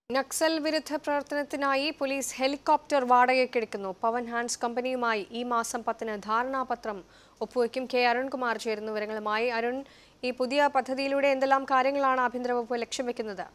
നക്സൽ വിരുദ്ധ പ്രവർത്തനത്തിനായി police helicopter വാടകയ്ക്കെടുക്കുന്നു പവൻ ഹാൻഡ്സ് കമ്പനിയുമായി ഈ മാസം പത്തിന് ധാരണാപത്രം ഒപ്പുവയ്ക്കും കെ അരുൺകുമാർ ചേരുന്നു വിവരങ്ങളുമായി അരുൺ ഈ പുതിയ പദ്ധതിയിലൂടെ എന്തെല്ലാം കാര്യങ്ങളാണ് ആഭ്യന്തര വകുപ്പ് ലക്ഷ്യം വെക്കുന്നത്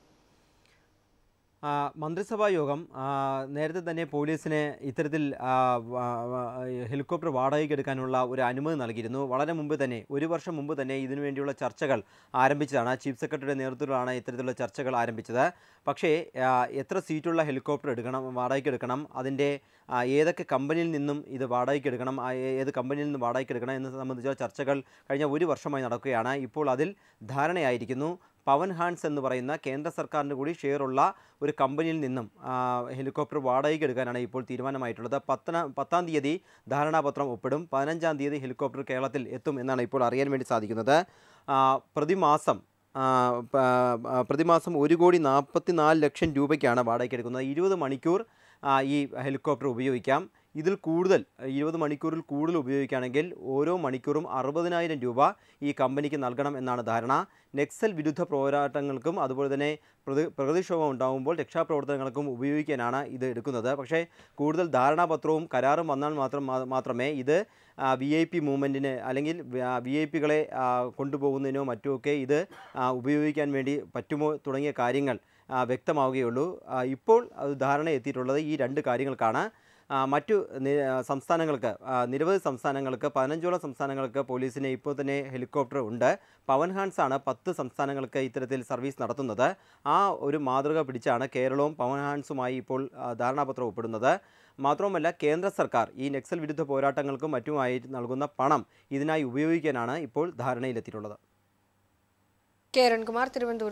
ആ, മന്ത്രിസഭാ യോഗം ആ, നേരത്തെ തന്നെ പോലീസിന് ഇത്തരത്തിൽ ആ, വ- വ- ഹെലികോപ്റ്റർ വാടകയ്ക്ക് എടുക്കാനുള്ള ഒരു അനുമതി നൽകിയിരുന്നു വളരെ മുമ്പ് തന്നെ ഒരു വർഷം മുമ്പ് തന്നെ ഇതിനു വേണ്ടിയുള്ള ചർച്ചകൾ ആരംഭിച്ചതാണ് ചീഫ് സെക്രട്ടറിയുടെ നേതൃത്വത്തിലാണ് ഇത്തരത്തിലുള്ള ചർച്ചകൾ ആരംഭിച്ചത് പക്ഷേ ആ, എത്ര സീറ്റുള്ള ഹെലികോപ്റ്റർ എടുക്കണം വാടകയ്ക്ക് എടുക്കണം അതിൻ്റെ ആ, ഏതൊക്കെ കമ്പനിയിൽ നിന്നും ഇത് വാടകയ്ക്ക് എടുക്കണം ആ, ഏ- ഏത് കമ്പനിയിൽ നിന്ന് വാടകയ്ക്ക് എടുക്കണം എന്ന് സംബന്ധിച്ച ചർച്ചകൾ കഴിഞ്ഞ ഒരു വർഷമായി നടക്കുകയാണ് ഇപ്പോൾ അതിൽ ധാരണയായിരിക്കുന്നു പവൻ ഹാൻസ് എന്ന് പറയുന്ന കേന്ദ്ര സർക്കാരിൻ്റെ കൂടി ഷെയറുള്ള ഒരു കമ്പനിയിൽ നിന്നും ആ, ഹെലികോപ്റ്റർ വാടകയ്ക്ക് എടുക്കാനാണ് ഇപ്പോൾ തീരുമാനമായിട്ടുള്ളത് പത്തന പത്താം തീയതി ധാരണാപത്രം ഒപ്പിടും പതിനഞ്ചാം തീയതി ഹെലികോപ്റ്റർ കേരളത്തിൽ എത്തും എന്നാണ് ഇപ്പോൾ അറിയാൻ വേണ്ടി സാധിക്കുന്നത് ആ, പ്രതിമാസം ആ, പ- ആ, പ്രതിമാസം ഒരു കോടി നാൽപ്പത്തി നാല് ലക്ഷം രൂപയ്ക്കാണ് വാടകയ്ക്ക് എടുക്കുന്നത് ഇരുപത് മണിക്കൂർ ആ, ഈ ഹെലികോപ്റ്റർ ഉപയോഗിക്കാം ഇതിൽ കൂടുതൽ ഇരുപത് മണിക്കൂറിൽ കൂടുതൽ ഉപയോഗിക്കുകയാണെങ്കിൽ ഓരോ മണിക്കൂറും അറുപതിനായിരം രൂപ ഈ കമ്പനിക്ക് നൽകണം എന്നാണ് ധാരണ നെക്സൽ വിരുദ്ധ പോരാട്ടങ്ങൾക്കും അതുപോലെ തന്നെ പ്രതി പ്രകൃതിക്ഷോഭം ഉണ്ടാകുമ്പോൾ രക്ഷാപ്രവർത്തനങ്ങൾക്കും ഉപയോഗിക്കാനാണ് ഇത് എടുക്കുന്നത് പക്ഷേ കൂടുതൽ ധാരണാപത്രവും കരാറും വന്നാൽ മാത്രം മാ- മാത്രമേ ഇത് വി ഐ പി മൂവ്മെൻറ്റിന് അല്ലെങ്കിൽ വി ഐ പികളെ കൊണ്ടുപോകുന്നതിനോ മറ്റുമൊക്കെ ഇത് ആ, ഉപയോഗിക്കാൻ വേണ്ടി പറ്റുമോ തുടങ്ങിയ കാര്യങ്ങൾ ആ, വ്യക്തമാവുകയുള്ളൂ ആ, ഇപ്പോൾ അത് ധാരണ എത്തിയിട്ടുള്ളത് ഈ രണ്ട് കാര്യങ്ങൾക്കാണ് ആ, മറ്റു നി- ആ, സംസ്ഥാനങ്ങൾക്ക് ആ, നിരവധി സംസ്ഥാനങ്ങൾക്ക് പതിനഞ്ചോളം സംസ്ഥാനങ്ങൾക്ക് പോലീസിന് ഇപ്പോൾ തന്നെ ഹെലികോപ്റ്റർ ഉണ്ട് പവൻ ഹാൻസ് ആണ് പത്ത് സംസ്ഥാനങ്ങൾക്ക് ഇത്തരത്തിൽ സർവീസ് നടത്തുന്നത് ആ ഒരു മാതൃക പിടിച്ചാണ് കേരളവും പവൻ ഹാൻസുമായി ഇപ്പോൾ ആ, ധാരണാപത്രം ഒപ്പിടുന്നത് മാത്രവുമല്ല കേന്ദ്ര സർക്കാർ ഈ നക്സൽ വിരുദ്ധ പോരാട്ടങ്ങൾക്കും മറ്റുമായി നൽകുന്ന പണം ഇതിനായി ഉപയോഗിക്കാനാണ് ഇപ്പോൾ ധാരണയിലെത്തിയിട്ടുള്ളത് കെ അരുൺകുമാർ തിരുവനന്തപുരം